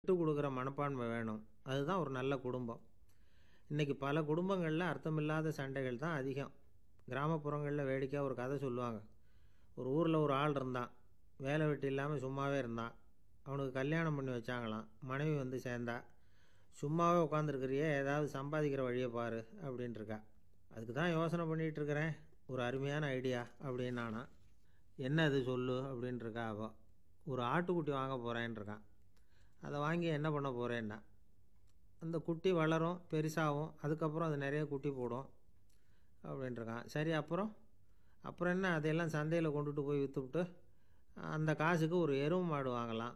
விட்டு கொடுக்குற மனப்பான்மை வேணும் அதுதான் ஒரு நல்ல குடும்பம் இன்றைக்கி பல குடும்பங்களில் அர்த்தமில்லாத சண்டைகள் தான் அதிகம் கிராமப்புறங்களில் வேடிக்கையாக ஒரு கதை சொல்லுவாங்க ஒரு ஊரில் ஒரு ஆள் இருந்தான் வேலை வெட்டி இல்லாமல் சும்மாவே இருந்தான் அவனுக்கு கல்யாணம் பண்ணி வச்சாங்களாம் மனைவி வந்து சேர்ந்தா சும்மாவே உட்காந்துருக்கிறியே ஏதாவது சம்பாதிக்கிற வழியை பாரு அப்படின்ட்டுருக்கா அதுக்கு தான் யோசனை பண்ணிகிட்டு இருக்கிறேன் ஒரு அருமையான ஐடியா அப்படின்னானா என்ன அது சொல்லு அப்படின்ட்டுருக்கா அவள் ஒரு ஆட்டுக்குட்டி வாங்க போகிறேன்ருக்கான் அதை வாங்கி என்ன பண்ண போகிறேன்னா அந்த குட்டி வளரும் பெருசாகும் அதுக்கப்புறம் அது நிறைய குட்டி போடும் அப்படின்ட்டுருக்கான் சரி அப்புறம் அப்புறம் என்ன அதையெல்லாம் சந்தையில் கொண்டுட்டு போய் விற்றுவிட்டு அந்த காசுக்கு ஒரு எருவு மாடு வாங்கலாம்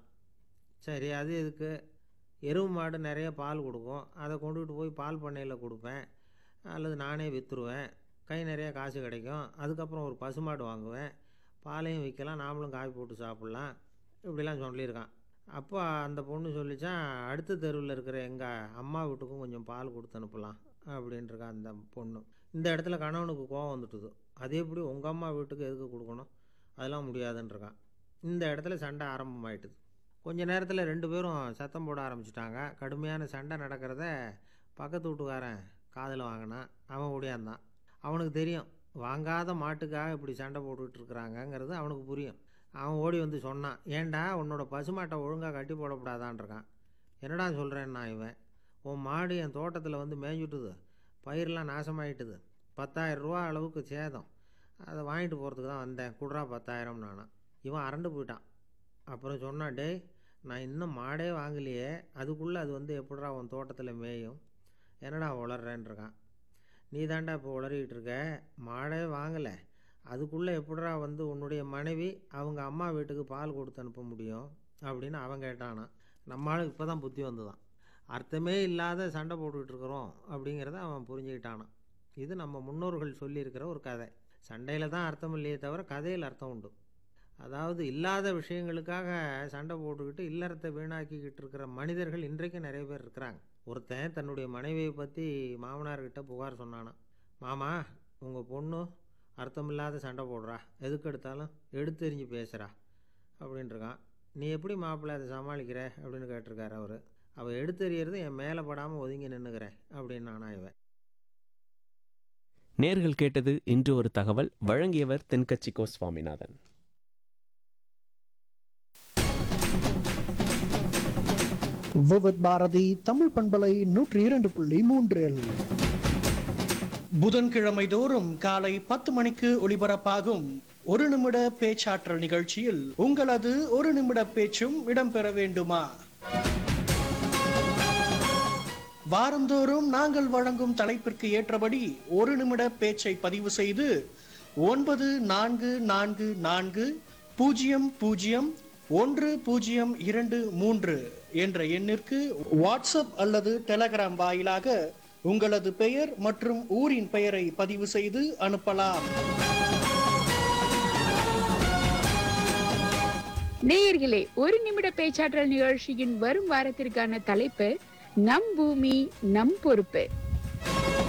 சரி அது எதுக்கு எருவு மாடு நிறைய பால் கொடுக்கும் அதை கொண்டுகிட்டு போய் பால் பண்ணையில் கொடுப்பேன் அல்லது நானே விற்றுருவேன் கை நிறைய காசு கிடைக்கும் அதுக்கப்புறம் ஒரு பசுமாடு வாங்குவேன் பாலையும் விற்கலாம் நாமளும் காய் போட்டு சாப்பிட்லாம் இப்படிலாம் சொல்லியிருக்கான் அப்போ அந்த பொண்ணு சொல்லிச்சான் அடுத்த தெருவில் இருக்கிற எங்கள் அம்மா வீட்டுக்கும் கொஞ்சம் பால் கொடுத்து அனுப்பலாம் அப்படின்ட்டுருக்கா அந்த பொண்ணு இந்த இடத்துல கணவனுக்கு கோவம் வந்துட்டுது அது எப்படி உங்கள் அம்மா வீட்டுக்கு எதுக்கு கொடுக்கணும் அதெல்லாம் முடியாதுன்றிருக்கான் இந்த இடத்துல சண்டை ஆரம்பமாயிட்டுது கொஞ்ச நேரத்தில் ரெண்டு பேரும் சத்தம் போட ஆரம்பிச்சிட்டாங்க கடுமையான சண்டை நடக்கிறத பக்கத்து வீட்டுக்காரன் காதில் வாங்கினான் அவன் ஓடியாந்தான் அவனுக்கு தெரியும் வாங்காத மாட்டுக்காக இப்படி சண்டை போட்டுக்கிட்டு இருக்கிறாங்கங்கிறது அவனுக்கு புரியும் அவன் ஓடி வந்து சொன்னான் ஏன்டா உன்னோட பசுமாட்டை ஒழுங்காக கட்டி போடக்கூடாதான்ருக்கான் என்னடா சொல்கிறேன்னா இவன் உன் மாடு என் தோட்டத்தில் வந்து மேய்ஞ்சுட்டுது பயிரெலாம் நாசமாயிட்டுது பத்தாயிரம் ரூபா அளவுக்கு சேதம் அதை வாங்கிட்டு போகிறதுக்கு தான் வந்தேன் குட்ரா பத்தாயிரம் நானான் இவன் அரண்டு போயிட்டான் அப்புறம் சொன்னான் டேய் நான் இன்னும் மாடே வாங்கலையே அதுக்குள்ளே அது வந்து எப்படிடா உன் தோட்டத்தில் மேயும் என்னடா உளறேன்ருக்கான் நீ தாண்டா இப்போ உளறிக்கிட்டு இருக்க மாடே வாங்கலை அதுக்குள்ளே எப்படிடா வந்து உன்னுடைய மனைவி அவங்க அம்மா வீட்டுக்கு பால் கொடுத்து அனுப்ப முடியும் அப்படின்னு அவன் கேட்டானான் நம்மளுக்கு இப்போ தான் புத்தி வந்துதான் அர்த்தமே இல்லாத சண்டை போட்டுக்கிட்டு இருக்கிறோம் அப்படிங்கிறத அவன் புரிஞ்சுக்கிட்டானான் இது நம்ம முன்னோர்கள் சொல்லியிருக்கிற ஒரு கதை சண்டையில் தான் அர்த்தம் இல்லையே தவிர கதையில் அர்த்தம் உண்டு அதாவது இல்லாத விஷயங்களுக்காக சண்டை போட்டுக்கிட்டு இல்லறத்தை வீணாக்கிக்கிட்டு இருக்கிற மனிதர்கள் இன்றைக்கும் நிறைய பேர் இருக்கிறாங்க ஒருத்தன் தன்னுடைய மனைவியை பற்றி மாமனார்கிட்ட புகார் சொன்னானா மாமா உங்கள் பொண்ணு அர்த்தமில்லாத சண்டை போடுறா எதுக்கு எடுத்தாலும் எடுத்தெறிஞ்சு பேசுகிறா அப்படின்ட்டுருக்கான் நீ எப்படி மாப்பிள்ளை அதை சமாளிக்கிற அப்படின்னு கேட்டிருக்காரு அவர் அவள் எடுத்தெறியறது என் மேலே படாமல் ஒதுங்கி நின்றுக்கிறேன் அப்படின்னு நானா இவன் நேர்கள் கேட்டது இன்று ஒரு தகவல் வழங்கியவர் தென்கட்சி கோ சுவாமிநாதன் விவித் பாரதி தமிழ் பண்பலை நூற்றி இரண்டு புள்ளி மூன்றில் புதன்கிழமை தோறும் காலை பத்து மணிக்கு ஒளிபரப்பாகும் ஒரு நிமிட பேச்சாற்றல் நிகழ்ச்சியில் உங்களது ஒரு நிமிட பேச்சும் இடம்பெற வேண்டுமா வாரந்தோறும் நாங்கள் வழங்கும் தலைப்பிற்கு ஏற்றபடி ஒரு நிமிட பேச்சை பதிவு செய்து ஒன்பது நான்கு நான்கு நான்கு பூஜ்ஜியம் பூஜ்ஜியம் ஒன்று பூஜ்ஜியம் இரண்டு மூன்று என்ற எண்ணிற்கு வாட்ஸ்அப் அல்லது டெலகிராம் வாயிலாக உங்களது பெயர் மற்றும் ஊரின் பெயரை பதிவு செய்து அனுப்பலாம் நேயர்களே ஒரு நிமிட பேச்சாற்றல் நிகழ்ச்சியின் வரும் வாரத்திற்கான தலைப்பு நம் பூமி நம் பொறுப்பு